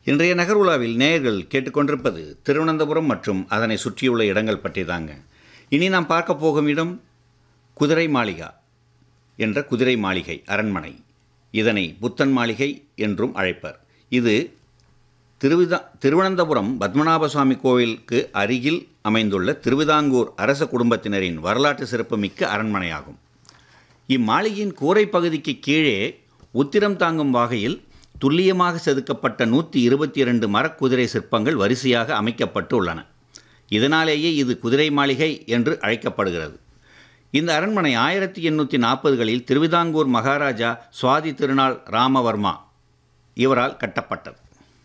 இன்றைய நகர்வுலாவில் நேயர்கள் கேட்டுக்கொண்டிருப்பது திருவனந்தபுரம் மற்றும் அதனை சுற்றியுள்ள இடங்கள் பற்றி தாங்க இனி நாம் பார்க்க போகும் இடம் குதிரை மாளிகா என்ற குதிரை மாளிகை அரண்மனை இதனை புத்தன் மாளிகை என்றும் அழைப்பர் இது திருவிதா திருவனந்தபுரம் பத்மநாப சுவாமி கோவிலுக்கு அருகில் அமைந்துள்ள திருவிதாங்கூர் அரச குடும்பத்தினரின் வரலாற்று சிறப்புமிக்க அரண்மனையாகும் இம்மாளிகையின் கூரை பகுதிக்கு கீழே உத்திரம் தாங்கும் வகையில் துல்லியமாக செதுக்கப்பட்ட நூற்றி இருபத்தி இரண்டு மரக்குதிரை சிற்பங்கள் வரிசையாக அமைக்கப்பட்டு உள்ளன இதனாலேயே இது குதிரை மாளிகை என்று அழைக்கப்படுகிறது இந்த அரண்மனை ஆயிரத்தி எண்ணூற்றி நாற்பதுகளில் திருவிதாங்கூர் மகாராஜா சுவாதி திருநாள் ராமவர்மா இவரால் கட்டப்பட்டது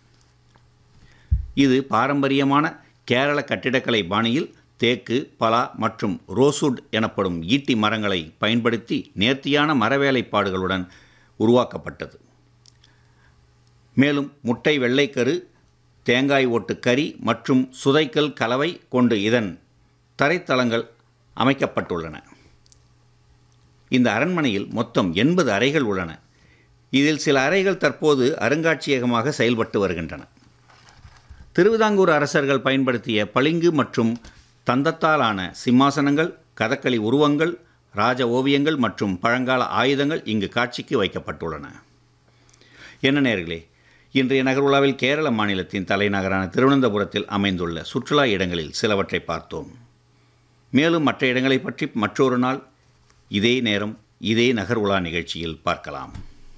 இது பாரம்பரியமான கேரள கட்டிடக்கலை பாணியில் தேக்கு பலா மற்றும் ரோசுட் எனப்படும் ஈட்டி மரங்களை பயன்படுத்தி நேர்த்தியான மரவேலைப்பாடுகளுடன் உருவாக்கப்பட்டது மேலும் முட்டை வெள்ளைக்கரு தேங்காய் ஓட்டு கறி மற்றும் சுதைக்கல் கலவை கொண்டு இதன் தரைத்தளங்கள் அமைக்கப்பட்டுள்ளன இந்த அரண்மனையில் மொத்தம் எண்பது அறைகள் உள்ளன இதில் சில அறைகள் தற்போது அருங்காட்சியகமாக செயல்பட்டு வருகின்றன திருவிதாங்கூர் அரசர்கள் பயன்படுத்திய பளிங்கு மற்றும் தந்தத்தாலான சிம்மாசனங்கள் கதகளி உருவங்கள் ராஜ ஓவியங்கள் மற்றும் பழங்கால ஆயுதங்கள் இங்கு காட்சிக்கு வைக்கப்பட்டுள்ளன என்ன நேர்களே இன்றைய நகர்வுலாவில் கேரள மாநிலத்தின் தலைநகரான திருவனந்தபுரத்தில் அமைந்துள்ள சுற்றுலா இடங்களில் சிலவற்றை பார்த்தோம் மேலும் மற்ற இடங்களை பற்றி மற்றொரு நாள் இதே நேரம் இதே நகர்வுலா நிகழ்ச்சியில் பார்க்கலாம்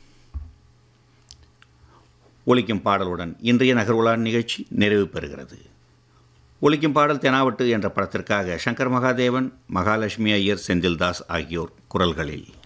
ஒலிக்கும் பாடலுடன் இன்றைய நகர்வுலா நிகழ்ச்சி நிறைவு பெறுகிறது ஒலிக்கும் பாடல் தெனாவட்டு என்ற படத்திற்காக சங்கர் மகாதேவன் மகாலட்சுமி ஐயர் செந்தில்தாஸ் ஆகியோர் குரல்களில்